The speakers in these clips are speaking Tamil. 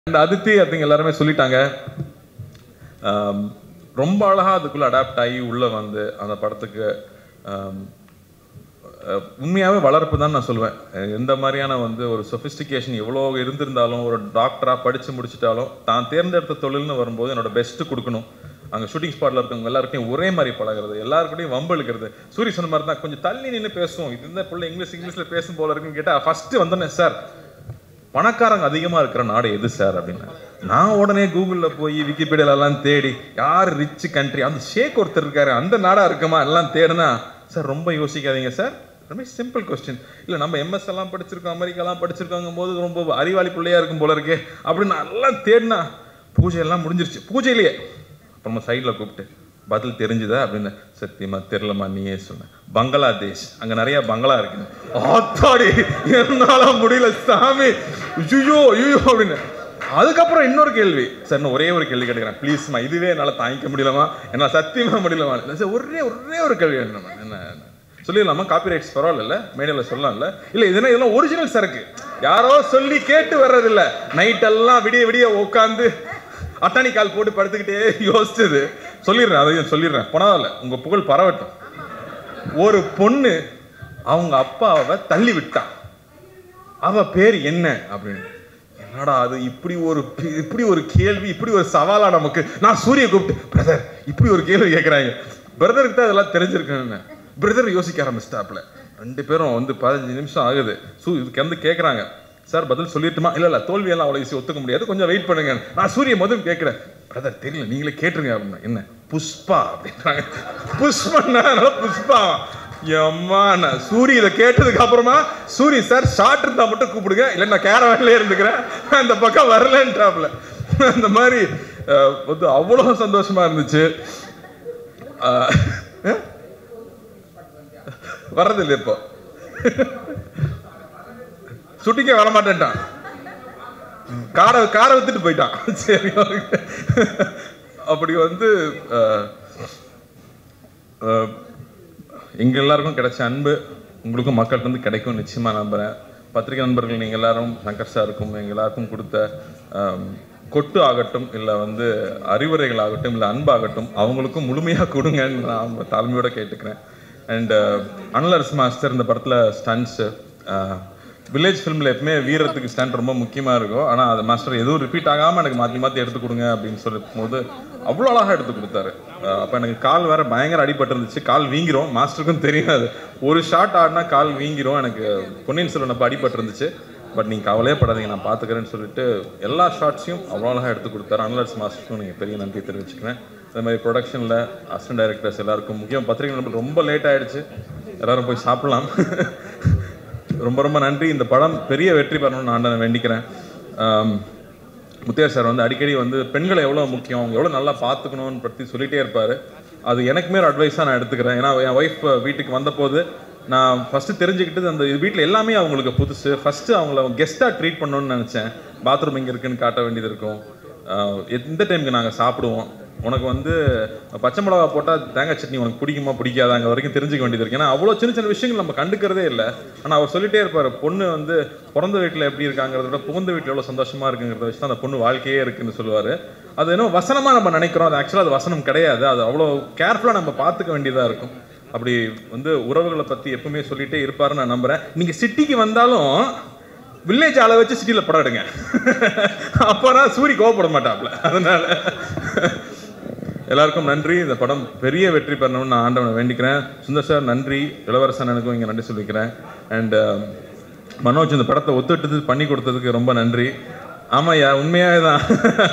அண்ட் அதித்தி அப்படிங்க எல்லாருமே சொல்லிட்டாங்க ஆம், ரொம்ப அழகா அதுக்குள்ள அடாப்ட் ஆகி உள்ள வந்து அந்த படத்துக்கு ஆம், அஹ், உண்மையாவே வளர்ப்பு தான் நான் சொல்லுவேன் அஹ், எந்த மாதிரியான வந்து ஒரு சொஃபிஸ்டிகேஷன் எவ்வளோ இருந்திருந்தாலும் ஒரு டாக்டரா படிச்சு முடிச்சிட்டாலும் தான் தேர்ந்தெடுத்த தொழில்னு வரும்போது என்னோட பெஸ்ட் கொடுக்கணும் அங்க ஷூட்டிங் ஸ்பாட்ல இருக்கவங்க எல்லாருக்கையும் ஒரே மாதிரி பழகுறது எல்லாருக்கூடயும் வம்பு இழுக்கிறது சூரிய சொன்ன மாதிரி தான் கொஞ்சம் தள்ளி நின்று பேசுவோம் இது இந்த பிள்ளை இங்கிலீஷ் இங்கிலீஷ்ல பேசும் போல இருக்குன்னு கேட்டா ஃபர்ஸ்ட் வந்தோன்னே சார் பணக்காரங்க அதிகமா இருக்கிற நாடு எது சார் அப்படின்னு நான் உடனே கூகுள்ல போய் விக்கிபீடியால எல்லாம் தேடி யார் ரிச் கண்ட்ரி அந்த ஷேக் ஒருத்தர் இருக்காரு அந்த நாடா இருக்குமா எல்லாம் தேடுனா சார் ரொம்ப யோசிக்காதீங்க சார் ரொம்ப சிம்பிள் கொஸ்டின் இல்ல நம்ம எம்எஸ் எல்லாம் படிச்சிருக்கோம் அமெரிக்காலாம் படிச்சிருக்காங்க போது ரொம்ப அறிவாளி பிள்ளையா இருக்கும் போல இருக்கே அப்படின்னு எல்லாம் தேடினா பூஜை எல்லாம் முடிஞ்சிருச்சு பூஜையிலேயே அப்புறமா சைடில் கூப்பிட்டு பதில் தெரிஞ்சுதா அப்படின்னு சத்தியமா தெரியலமா நீயே சொன்ன பங்களாதேஷ் அங்க நிறைய பங்களா இருக்கு ஆத்தாடி என்னால முடியல சாமி ஐயோ ஐயோ அப்படின்னு அதுக்கப்புறம் இன்னொரு கேள்வி சார் இன்னும் ஒரே ஒரு கேள்வி கேட்டுக்கிறேன் ப்ளீஸ்மா இதுவே என்னால தாங்கிக்க முடியலமா என்னால சத்தியமா முடியலமா இல்லை சார் ஒரே ஒரே ஒரு கேள்வி என்னமா என்ன என்ன? சொல்லிடலாமா காப்பி ரைட்ஸ் பரவாயில்ல மேடையில் சொல்லலாம்ல இல்ல இதுனா இதெல்லாம் ஒரிஜினல் சரக்கு யாரோ சொல்லி கேட்டு வர்றதில்ல நைட் எல்லாம் விடிய விடிய உட்காந்து அட்டாணி கால் போட்டு படுத்துக்கிட்டே யோசிச்சது சொல்லிடுறேன் அதையும் சொல்லிடுறேன் பரவாயில்ல உங்க புகழ் பரவட்டும் ஒரு பொண்ணு அவங்க அப்பாவை தள்ளி விட்டா அவ பேர் என்ன அப்படின்னு என்னடா அது இப்படி ஒரு பி- இப்படி ஒரு கேள்வி இப்படி ஒரு சவாலா நமக்கு நான் சூரிய கூப்பிட்டு பிரதர் இப்படி ஒரு கேள்வி கேட்குறாங்க பிரதருக்கு தான் இதெல்லாம் தெரிஞ்சிருக்கேன்னு பிரதர் யோசிக்க ஆரம்பிச்சிட்டாப்ல ரெண்டு பேரும் வந்து பதினஞ்சு நிமிஷம் ஆகுது சூ இதுக்கு வந்து கேட்குறாங்க சார் பதில் சொல்லிட்டுமா இல்ல இல்ல தோல்வியெல்லாம் அவ்வளோ ஈஸி ஒத்துக்க முடியாது கொஞ்சம் வெயிட் பண்ணுங்க நான் சூரிய முதல் கேட்குறேன் பிரதர் தெரியல நீங்களே கேட்டுருங்க அப்படின்னா என்ன புஷ்பா அப்படின்றாங்க புஷ்பன்னா புஷ்பா எம்மா நான் சூரி இதை கேட்டதுக்கு அப்புறமா சூரி சார் ஷார்ட் இருந்தா மட்டும் கூப்பிடுங்க இல்லை நான் கேரவான்லேயே இருந்துக்கிறேன் அந்த பக்கம் வரலன்றாப்ல அந்த மாதிரி அஹ், வந்து அவ்வளோ சந்தோஷமா இருந்துச்சு அஹ், அஹ்? வர்றதில்லை இப்போ சுட்டிக்க வர மாட்டேன்ட்டான் காரை காரை வித்துட்டு போயிட்டான் சரி okay. அப்படி வந்து அஹ், அஹ், எங்க எல்லாருக்கும் கிடைச்ச அன்பு உங்களுக்கும் மக்கள்கிட்ட இருந்து கிடைக்கும் நிச்சயமா நம்புறேன் பத்திரிகை நண்பர்கள் நீங்க எல்லாரும் சங்கர் சாருக்கும் எங்க எல்லாருக்கும் கொடுத்த ஆம், கொட்டு ஆகட்டும் இல்லை வந்து அறிவுரைகள் ஆகட்டும் இல்லை அன்பாகட்டும் அவங்களுக்கும் முழுமையாக கொடுங்கன்னு நான் அவங்க தாழ்மையோட கேட்டுக்கிறேன் அண்ட் அனலர்ஸ் மாஸ்டர் இந்த படத்தில் ஸ்டன்ஸு வில்லேஜ் ஃபிலிமில் எப்பவுமே வீரத்துக்கு ஸ்டாண்ட் ரொம்ப முக்கியமாக இருக்கும் ஆனால் அது மாஸ்டர் எதுவும் ரிப்பீட் ஆகாமல் எனக்கு மாற்றி மாற்றி எடுத்து கொடுங்க அப்படின்னு சொல்லும் போது அவ்வளோ அழகாக எடுத்து கொடுத்தாரு அப்போ எனக்கு கால் வேற பயங்கர அடிபட்டு இருந்துச்சு கால் வீங்கிரும் மாஸ்டருக்கும் தெரியாது ஒரு ஷாட் ஆடினா கால் வீங்கிரும் எனக்கு பொன்னியின் செல்வன் அப்போ அடிபட்டு இருந்துச்சு பட் நீங்கள் கவலையே படாதீங்க நான் பார்த்துக்கிறேன்னு சொல்லிட்டு எல்லா ஷாட்ஸையும் அவ்வளோ அழகாக எடுத்து கொடுத்தாரு அனலர்ஸ் மாஸ்டருக்கும் நீங்கள் பெரிய நன்றி தெரிவிச்சுக்கிறேன் அதே மாதிரி ப்ரொடக்ஷனில் அசிஸ்டன்ட் டைரக்டர்ஸ் எல்லாருக்கும் முக்கியம் பத்திரிகை நண்பர்கள் ரொம்ப லேட் ஆயிடுச்சு எல்லாரும் போய் சாப்பிடலாம் ரொம்ப ரொம்ப நன்றி இந்த படம் பெரிய வெற்றி பெறணும்னு நான் ஆண்டவனை வேண்டிக்கிறேன் ஆம், முத்தையர் சார் வந்து அடிக்கடி வந்து பெண்களை எவ்வளோ முக்கியம் அவங்க எவ்வளோ நல்லா பார்த்துக்கணும்னு பற்றி சொல்லிட்டே இருப்பார் அது எனக்குமே ஒரு அட்வைஸாக நான் எடுத்துக்கிறேன் ஏன்னா என் ஒய்ஃப் வீட்டுக்கு வந்தபோது நான் ஃபஸ்ட்டு தெரிஞ்சுக்கிட்டது அந்த வீட்டில் எல்லாமே அவங்களுக்கு புதுசு ஃபஸ்ட்டு அவங்கள கெஸ்ட்டாக ட்ரீட் பண்ணணும்னு நினச்சேன் பாத்ரூம் எங்கே இருக்குன்னு காட்ட வேண்டியது இருக்கும் ஆஹ் எந்த டைமுக்கு நாங்கள் சாப்பிடுவோம் உனக்கு வந்து பச்சை மிளகா போட்டால் தேங்காய் சட்னி உனக்கு பிடிக்குமா பிடிக்காதா அங்கே வரைக்கும் தெரிஞ்சுக்க வேண்டியது இருக்கு ஏன்னா அவ்வளோ சின்ன சின்ன விஷயங்கள் நம்ம கண்டுக்கிறதே இல்லை ஆனால் அவர் சொல்லிட்டே இருப்பார் பொண்ணு வந்து பிறந்த வீட்டில் எப்படி இருக்காங்கிறத விட புகுந்த வீட்டில் எவ்வளோ சந்தோஷமா இருக்குங்கிறத வச்சு தான் அந்த பொண்ணு வாழ்க்கையே இருக்குன்னு சொல்லுவார் அது என்ன வசனமாக நம்ம நினைக்கிறோம் அது ஆக்சுவலாக அது வசனம் கிடையாது அது அவ்வளோ கேர்ஃபுல்லாக நம்ம பார்த்துக்க வேண்டியதாக இருக்கும் அப்படி வந்து உறவுகளை பற்றி எப்பவுமே சொல்லிட்டே இருப்பாருன்னு நான் நம்புறேன் நீங்கள் சிட்டிக்கு வந்தாலும் வில்லேஜ் ஆளை வச்சு சிட்டியில் படம் எடுங்க அப்போதான் சூரி கோவப்பட மாட்டாப்ல அதனால எல்லாருக்கும் நன்றி இந்த படம் பெரிய வெற்றி பெறணும்னு நான் ஆண்டவனை வேண்டிக்கிறேன் சுந்தர் சார் நன்றி இளவரசன் எனக்கும் இங்கே நன்றி சொல்லிக்கிறேன் அண்ட் மனோஜ் இந்த படத்தை ஒத்துட்டு பண்ணி கொடுத்ததுக்கு ரொம்ப நன்றி ஆமாய்யா உண்மையாக தான்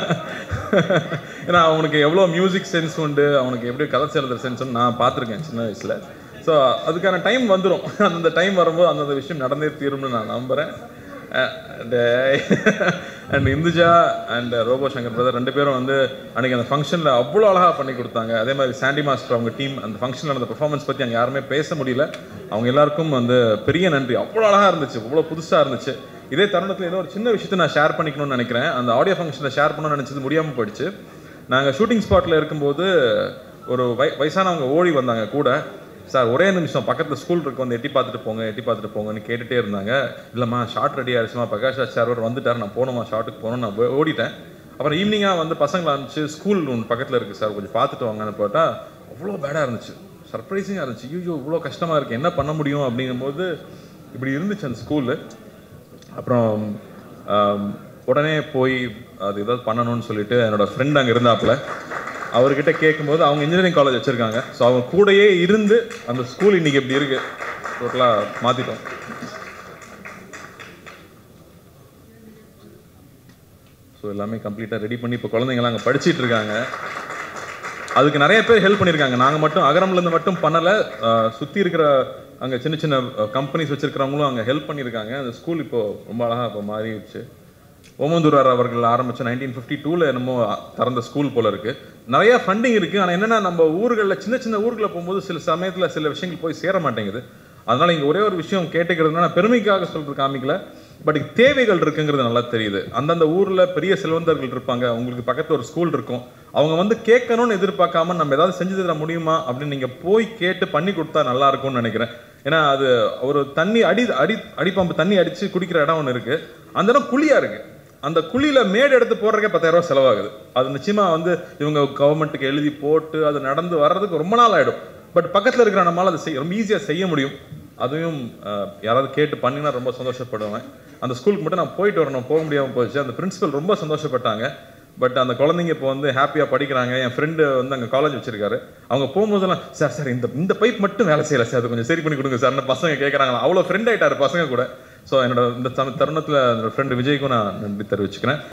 ஏன்னா அவனுக்கு எவ்வளோ மியூசிக் சென்ஸ் உண்டு அவனுக்கு எப்படி கதை எழுதுற சென்ஸ் நான் பார்த்துருக்கேன் சின்ன வயசில் ஸோ அதுக்கான டைம் வந்துடும் அந்த டைம் வரும்போது அந்தந்த விஷயம் நடந்தே தீரும்னு நான் நம்புகிறேன் and Indhuja and Robo Shankar brother ரெண்டு பேரும் வந்து அன்னைக்கு அந்த ஃபங்க்ஷனில் அவ்வளோ அழகாக பண்ணி கொடுத்தாங்க அதே மாதிரி சாண்டி மாஸ்டர் அவங்க டீம் அந்த ஃபங்க்ஷனில் நடந்த பெர்ஃபார்மன்ஸ் பற்றி அங்கே யாருமே பேச முடியல அவங்க எல்லாருக்கும் வந்து பெரிய நன்றி அவ்வளோ அழகாக இருந்துச்சு அவ்வளோ புதுசாக இருந்துச்சு இதே தருணத்தில் ஏதோ ஒரு சின்ன விஷயத்தை நான் ஷேர் பண்ணிக்கணும்னு நினைக்கிறேன் அந்த ஆடியோ ஃபங்க்ஷனில் ஷேர் பண்ணணும்னு நினச்சது முடியாமல் போயிடுச்சு நாங்கள் ஷூட்டிங் ஸ்பாட்டில் இருக்கும்போது ஒரு வய வயசானவங்க ஓடி வந்தாங்க கூட சார் ஒரே நிமிஷம் பக்கத்தில் ஸ்கூல் இருக்கு வந்து எட்டி பார்த்துட்டு போங்க எட்டி பார்த்துட்டு போங்கன்னு கேட்டுட்டே இருந்தாங்க இல்லைம்மா ஷார்ட் ரெடி ஆயிடுச்சுமா பிரகாஷ் ராஜ் சார் வந்துட்டார் நான் போகணுமா ஷார்ட்டுக்கு போகணும் நான் போய் ஓடிட்டேன் அப்புறம் ஈவினிங்காக வந்து பசங்களை அனுப்பிச்சு ஸ்கூல் ஒன்று பக்கத்தில் இருக்குது சார் கொஞ்சம் பார்த்துட்டு வாங்கன்னு போட்டால் அவ்வளோ பேடாக இருந்துச்சு சர்ப்ரைசிங்காக இருந்துச்சு ஐயோ இவ்வளோ கஷ்டமாக இருக்குது என்ன பண்ண முடியும் அப்படிங்கும்போது இப்படி இருந்துச்சு அந்த ஸ்கூலு அப்புறம் ஆம், உடனே போய் அது ஏதாவது பண்ணணும்னு சொல்லிட்டு என்னோட ஃப்ரெண்ட் அங்கே இருந்தாப்புல அவர்கிட்ட கேட்கும்போது அவங்க இன்ஜினியரிங் காலேஜ் வச்சுருக்காங்க ஸோ அவங்க கூடயே இருந்து அந்த ஸ்கூல் இன்னைக்கு இப்படி இருக்கு டோட்டலாக மாற்றிட்டோம் ஸோ எல்லாமே கம்ப்ளீட்டாக ரெடி பண்ணி இப்போ குழந்தைங்களாம் அங்கே படிச்சிட்டு இருக்காங்க அதுக்கு நிறைய பேர் ஹெல்ப் பண்ணியிருக்காங்க நாங்கள் மட்டும் அகரம்லேருந்து மட்டும் பண்ணலை சுற்றி இருக்கிற அங்கே சின்ன சின்ன கம்பெனிஸ் வச்சிருக்கிறவங்களும் அங்கே ஹெல்ப் பண்ணியிருக்காங்க அந்த ஸ்கூல் இப்போ ரொம்ப அழகாக இப்போ மாறிடுச்சு ஓமந்தூரார் அவர்கள் ஆரம்பிச்ச நைன்டீன் ஃபிஃப்டி டூவில் என்னமோ திறந்த ஸ்கூல் போல இருக்கு நிறைய ஃபண்டிங் இருக்கு ஆனால் என்னன்னா நம்ம ஊர்களில் சின்ன சின்ன ஊர்களில் போகும்போது சில சமயத்தில் சில விஷயங்கள் போய் சேர மாட்டேங்குது அதனால இங்கே ஒரே ஒரு விஷயம் கேட்டுக்கிறதுனா நான் பெருமைக்காக சொல்றது காமிக்கல பட் தேவைகள் இருக்குங்கிறது நல்லா தெரியுது அந்தந்த ஊர்ல பெரிய செல்வந்தர்கள் இருப்பாங்க உங்களுக்கு பக்கத்துல ஒரு ஸ்கூல் இருக்கும் அவங்க வந்து கேட்கணும்னு எதிர்பார்க்காம நம்ம ஏதாவது செஞ்சு தர முடியுமா அப்படின்னு நீங்க போய் கேட்டு பண்ணி கொடுத்தா நல்லா இருக்கும்னு நினைக்கிறேன் ஏன்னா அது ஒரு தண்ணி அடி அடி அடிப்பம்பு தண்ணி அடிச்சு குடிக்கிற இடம் ஒன்று இருக்கு அந்த இடம் குழியா இருக்கு அந்த குழியில மேடு எடுத்து போடுறதுக்கே பத்தாயிரம் ரூபாய் செலவாகுது அது நிச்சயமா வந்து இவங்க கவர்மெண்ட்டுக்கு எழுதி போட்டு அது நடந்து வர்றதுக்கு ரொம்ப நாள் ஆயிடும் பட் பக்கத்துல இருக்கிற நம்மளால அதை செய்ய ரொம்ப ஈஸியா செய்ய முடியும் அதையும் அஹ், யாராவது கேட்டு பண்ணினா ரொம்ப சந்தோஷப்படுவேன் அந்த ஸ்கூலுக்கு மட்டும் நான் போயிட்டு வரணும் போக முடியாமல் போச்சு அந்த பிரின்சிபல் ரொம்ப சந்தோஷப்பட்டாங்க பட் அந்த குழந்தைங்க இப்போ வந்து ஹாப்பியாக படிக்கிறாங்க என் ஃப்ரெண்டு வந்து அங்கே காலேஜ் வச்சிருக்காரு அவங்க போகும்போதெல்லாம் சார் சார் இந்த இந்த பைப் மட்டும் வேலை செய்யல சார் அது கொஞ்சம் சரி பண்ணி கொடுங்க சார் பசங்க கேட்குறாங்களா அவ்வளோ ஃப்ரெண்ட் ஆயிட்டாரு பசங்க கூட ஸோ என்னோட இந்த தருணத்தில் என்னோட ஃப்ரெண்டு விஜய்க்கும் நான் நன்றி தெரிவிச்சுக்கிறேன்